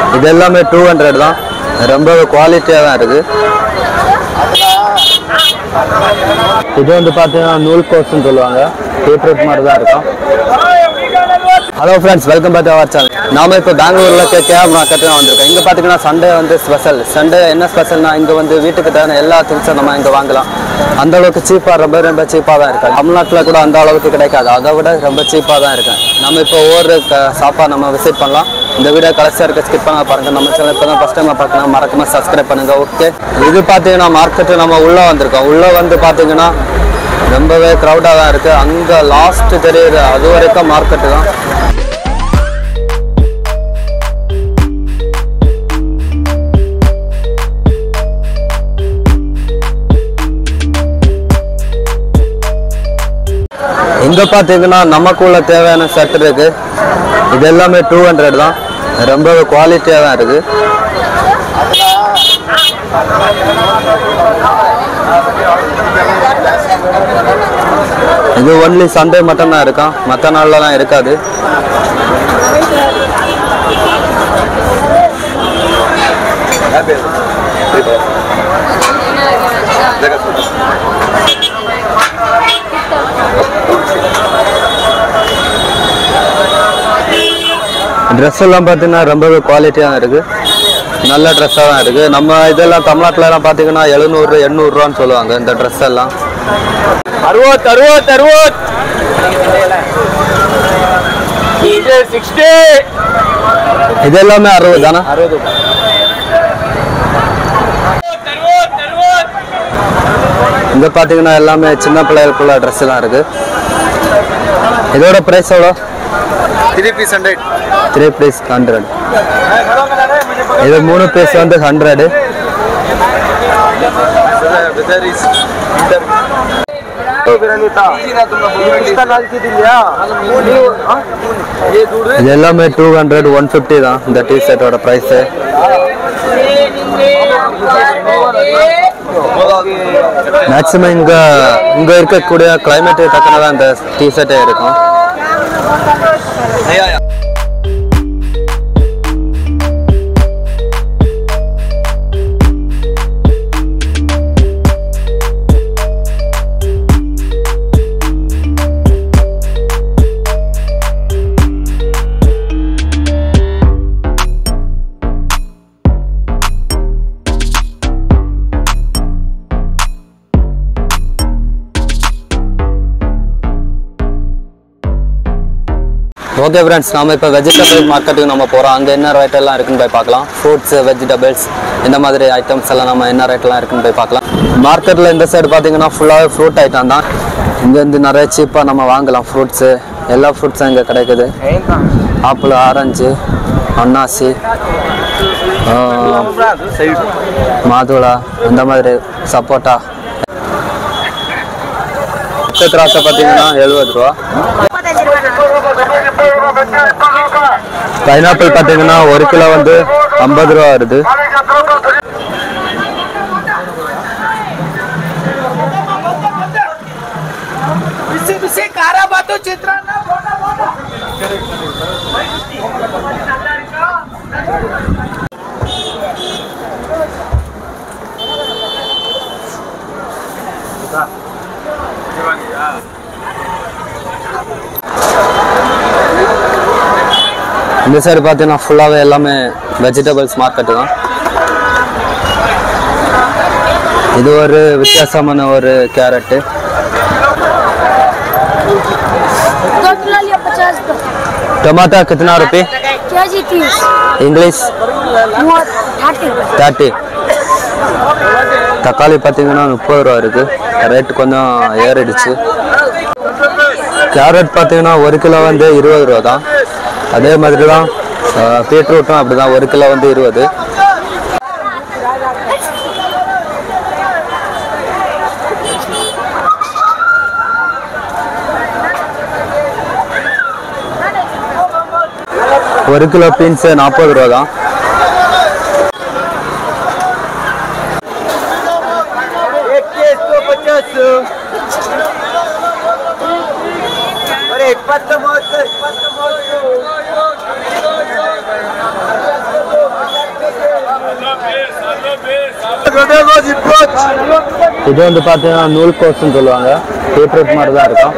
இது எல்லாமே two hundred தான் ரொம்ப குவாலிட்டியாக தான் இருக்குது இது வந்து பார்த்தீங்கன்னா நூல் கோஸ்ன்னு சொல்லுவாங்க பீட்ரூட் மாதிரி தான் இருக்கும் hello friends welcome back our channel நாம இப்போ பெங்களூர்ல கே கேப் மார்க்கெட் வந்திருக்கோம் இங்கே பார்த்தீங்கன்னா சண்டே வந்து ஸ்பெஷல் சண்டே என்ன ஸ்பெஷல்னா இங்கே வந்து வீட்டுக்கு தேவையான எல்லா திங்ஸும் நம்ம இங்கே வாங்கலாம் அந்த அளவுக்கு சீப்பாக ரொம்ப ரொம்ப சீப்பாக தான் இருக்கு தமிழ்நாட்டில் கூட அந்த அளவுக்கு கிடைக்காது அதை விட ரொம்ப சீப்பாக தான் இருக்கு நம்ம இப்போ ஒவ்வொரு ஷாப்பாக நம்ம விசிட் பண்ணலாம் இந்த வீடியோ கடைசியாக இருக்க ஸ்கிப் பண்ண பாருங்க நம்ம சேனல் இப்போ தான் ஃபஸ்ட் டைம் பார்க்கலாம் மறக்காம சப்ஸ்கிரைப் பண்ணுங்க ஓகே இது பார்த்தீங்கன்னா மார்க்கெட்டு நம்ம உள்ளே வந்திருக்கோம் உள்ளே வந்து பார்த்தீங்கன்னா ரொம்பவே க்ரௌடாக தான் இருக்குது அங்கே லாஸ்ட் தெரியுது அது வரைக்கும் மார்க்கெட்டு தான் இங்க பாத்தீங்கன்னா நமக்குள்ள தேவையான செட் இருக்கு இது எல்லாமே டூ ஹண்ட்ரட் தான் ரொம்ப குவாலிட்டியா தான் இருக்கு இது ஒன்லி சண்டே மட்டும் தான் இருக்கும் மற்ற நாள்லலாம் இருக்காது ட்ரெஸ் எல்லாம் பார்த்தீங்கன்னா ரொம்பவே குவாலிட்டியாக தான் இருக்கு நல்ல ட்ரெஸ்ஸாக தான் இருக்கு நம்ம இதெல்லாம் தமிழ்நாட்டிலலாம் பார்த்தீங்கன்னா எழுநூறு எண்ணூறுரூவான்னு சொல்லுவாங்க இந்த ட்ரெஸ் எல்லாம் ಅರವತ್ ಅರವತ್ ಅರವತ್ ಸಿಕ್ಸ್ಟಿ இது எல்லாமே அறுபது தானே ಅರವತ್ತು இங்கே பார்த்தீங்கன்னா எல்லாமே சின்ன பிள்ளைகளுக்குள்ள ட்ரெஸ் தான் இருக்கு இதோட ப்ரைஸ் எவ்வளோ three piece hundred three piece hundred இது மூணு பீஸ் வந்து ஹண்ட்ரடு ವೆದರ್ ಇಸ್ இது எல்லாமே டூ ஹண்ட்ரட் ஒன் ஃபிஃப்டி தான் இந்த டி ஷர்ட்டோட ப்ரைஸு மேக்ஸிமம் இங்கே இங்கே இருக்கக்கூடிய கிளைமேட்டு தக்கனதான் இந்த டி ஷர்ட்டே இருக்கும் ஓகே ஃப்ரெண்ட்ஸ் நாம இப்போ வெஜிடபிள் மார்க்கெட்டுக்கு நம்ம போகிறோம் அங்கே என்ன ரேட் எல்லாம் இருக்குன்னு போய் பார்க்கலாம் ஃப்ரூட்ஸ் வெஜிடபிள்ஸ் இந்த மாதிரி ஐட்டம்ஸ் எல்லாம் நம்ம என்ன ரேட்லாம் இருக்குன்னு போய் பார்க்கலாம் மார்க்கெட்டில் இந்த சைடு பார்த்தீங்கன்னா ஃபுல்லாகவே ஃப்ரூட் ஐட்டம் தான் இங்கேருந்து நிறைய சீப்பாக நம்ம வாங்கலாம் ஃப்ரூட்ஸு எல்லா ஃப்ரூட்ஸும் இங்கே கிடைக்குது ஆப்பிள் ஆரஞ்சு அன்னாசி ஆ, மாதுளா இந்த மாதிரி சப்போட்டா பச்சை திராட்சை பார்த்தீங்கன்னா எழுபது ரூபா பைனாப்பிள் பார்த்தீங்கன்னா ஒரு கிலோ வந்து ஐம்பது ரூபா வருது ಬಿಸಿ ಬಿಸಿ ಖಾರ ಬಾತು ಚಿತ್ರಾನ್ನ இந்த சைடு பார்த்தீங்கன்னா ஃபுல்லாகவே எல்லாமே வெஜிடபிள்ஸ் மார்க்கெட்டு தான் இது ஒரு வித்தியாசமான ஒரு கேரட்டு दो किलो लिया पचास का टमाटर कितना रुपये के जी तीस इंग्लिश थर्टी தேர்ட்டி தக்காளி பார்த்தீங்கன்னா முப்பது ரூபா இருக்கு ரேட் கொஞ்சம் ஏறிடுச்சு கேரட் பார்த்தீங்கன்னா ஒரு கிலோ வந்து இருபது ரூபா தான் அதே மாதிரி தான் பீட்ரூட்டும் அப்படி தான் ஒரு கிலோ வந்து இருபது ஒரு கிலோ பீன்ஸு நாற்பது ரூபா தான் ಇಪ್ಪತ್ತು ಮೂವತ್ತು ಇಪ್ಪತ್ತು ಮೂವತ್ತು இது வந்து பார்த்தீங்கன்னா நூல் கோஸ்ன்னு சொல்லுவாங்க பீட்ரூட் மாதிரி தான் இருக்கும்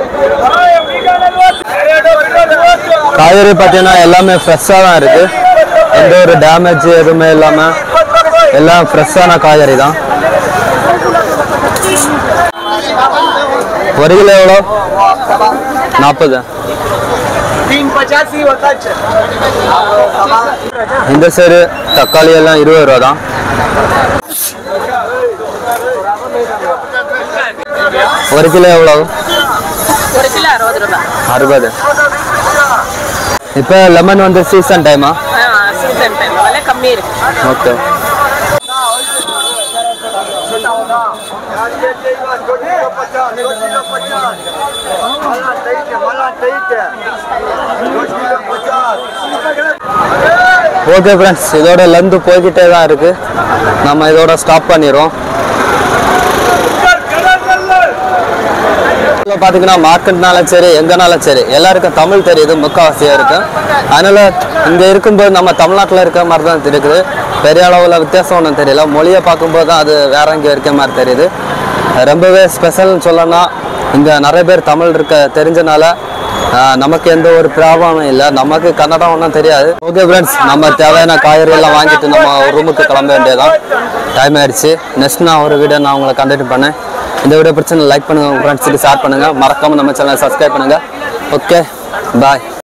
காய்கறி பார்த்தீங்கன்னா எல்லாமே ஃப்ரெஷ்ஷாக தான் இருக்கு எந்த ஒரு டேமேஜ் எதுவுமே இல்லாமல் எல்லாம் ஃப்ரெஷ்ஷான காய்கறி தான் ஒரு கிலோ எவ்வளோ நாற்பது तीन पचासी होता है இந்த சைடு தக்காளி எல்லாம் இருபது ரூபா தான் ஒரு கிலோ எவ்வளோ ஒரு கிலோ அறுபது ரூபாய் அறுபது இப்போ லெமன் வந்து சீசன் டைமா சீசன் டைம் விலை கம்மி இருக்கு ஓகே ஓகே ஃப்ரெண்ட்ஸ் இதோட லென்த்து போய்கிட்டே தான் இருக்கு நம்ம இதோட ஸ்டாப் பண்ணிடுவோம் இப்போ பார்த்தீங்கன்னா மார்க்கெட்னாலும் சரி எங்கனாலும் சரி எல்லாருக்கும் தமிழ் தெரியுது முக்கால்வாசியாக இருக்கு அதனால இங்கே இருக்கும்போது நம்ம தமிழ்நாட்டில் இருக்க மாதிரி தான் இருக்குது பெரிய அளவில் வித்தியாசம் ஒன்றும் தெரியல மொழியை பார்க்கும்போது தான் அது வேற எங்கேயோ இருக்க மாதிரி தெரியுது ரொம்பவே ஸ்பெஷல்னு சொல்லணும்னா இங்கே நிறைய பேர் தமிழ் இருக்க தெரிஞ்சனால ஆஹ், நமக்கு எந்த ஒரு ப்ராப்ளமும் இல்லை நமக்கு கன்னடம் ஒன்றும் தெரியாது ஓகே ஃப்ரெண்ட்ஸ் நம்ம தேவையான காய்கறி எல்லாம் வாங்கிட்டு நம்ம ரூமுக்கு கிளம்ப வேண்டியதான் டைம் ஆயிடுச்சு நெக்ஸ்ட் நான் ஒரு வீடியோ நான் உங்களை கண்டக்ட் பண்ணேன் இந்த வீடியோ பிடிச்சி லைக் பண்ணுங்க உங்க ஃப்ரெண்ட்ஸுக்கு ஷேர் பண்ணுங்க மறக்காம நம்ம சேனலை சப்ஸ்கிரைப் பண்ணுங்க ஓகே பாய்